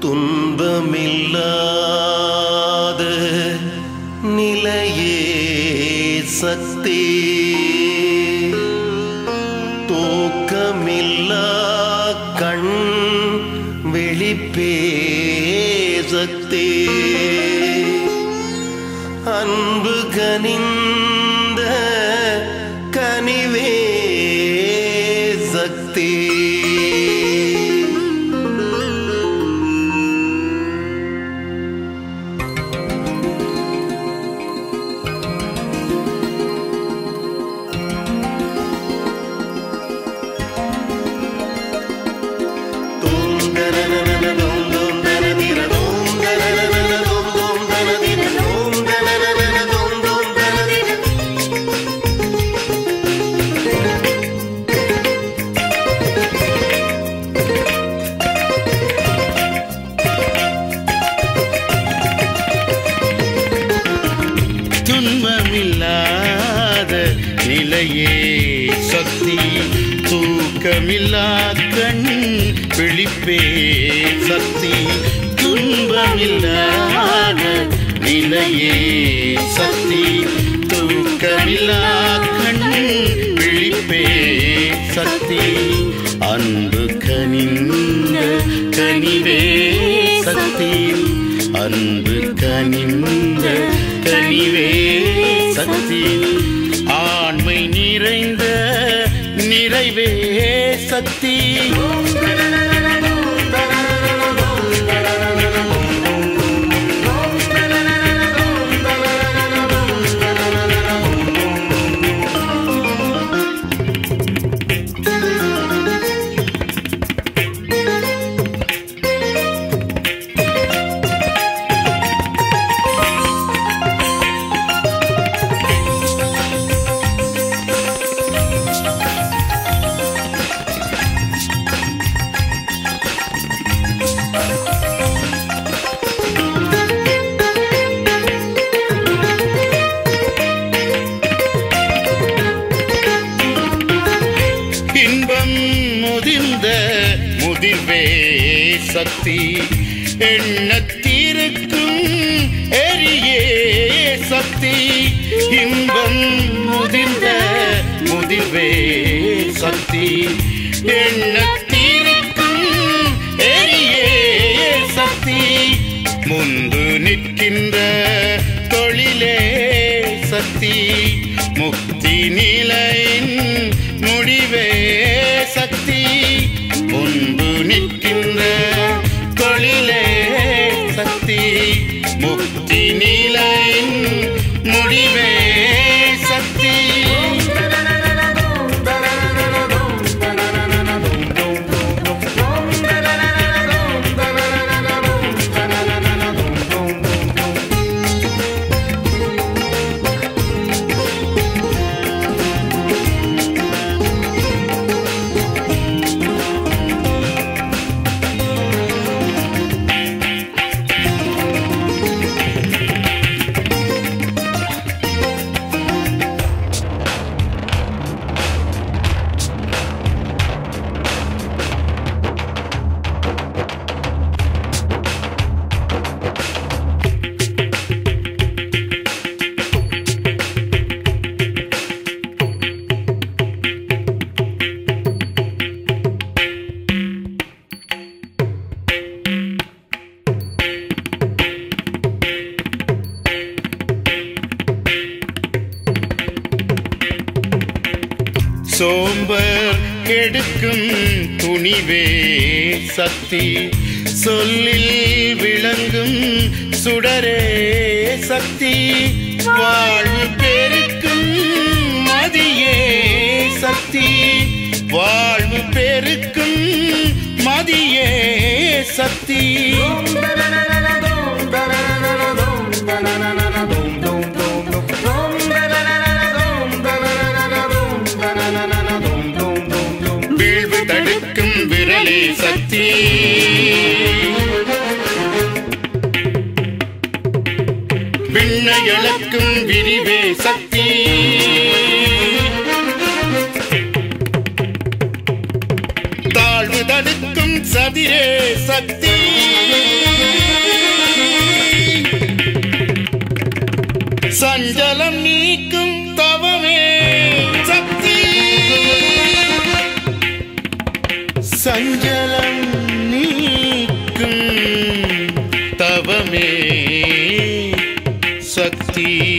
துன்பமில்லாத நிலையே சக்தி தூக்கமில்லா கண் விழிப்பே சக்தி அன்பு கனிந்த கனிவே சக்தி துன்பமில்லாத நிலையே சக்தி தூக்கமில்லா கண் விழிப்பே சக்தி துன்பமில்லாத நிலையே சக்தி தூக்கமில்லா கண் விழிப்பே சக்தி அன்பு கனிந்த கனிவே சக்தி அன்பு கனிந்த கனிவே சக்தி ஆண்மை நிறைந்த நிறைவே சக்தி இன்பம் முதிர்ந்த முதிர்வே சக்தி எண்ணத்திருக்கும் எரியே சக்தி இன்பம் முதிர்ந்த முதிர்வே சக்தி எண்ணத்திருக்கும் எரியே சக்தி முன்பு நிற்கின்ற தொழிலே சக்தி முக்தி நிலையின் முடிவே சக்தி முன்பு நிற்கின்ற தொழிலே சக்தி முக்தி நிலையின் முடிவே சக்தி சோம்பர் கெடுக்கும் துணிவே சக்தி சொல்லில் விளங்கும் சுடரே சக்தி வாழ்வு பெருக்கும் மதியே சக்தி வாழ்வு பெருக்கும் மதியே சக்தி வீழ்வு தடுக்கும் விரலே சக்தி விண்ணை அளக்கும் விரிவே சக்தி தாழ்வு சாவு தடுக்கும் சதிரே சக்தி சஞ்சலம் நீக்கும் தவமே சக்தி சஞ்சலம் நீக்கும் தவமே சக்தி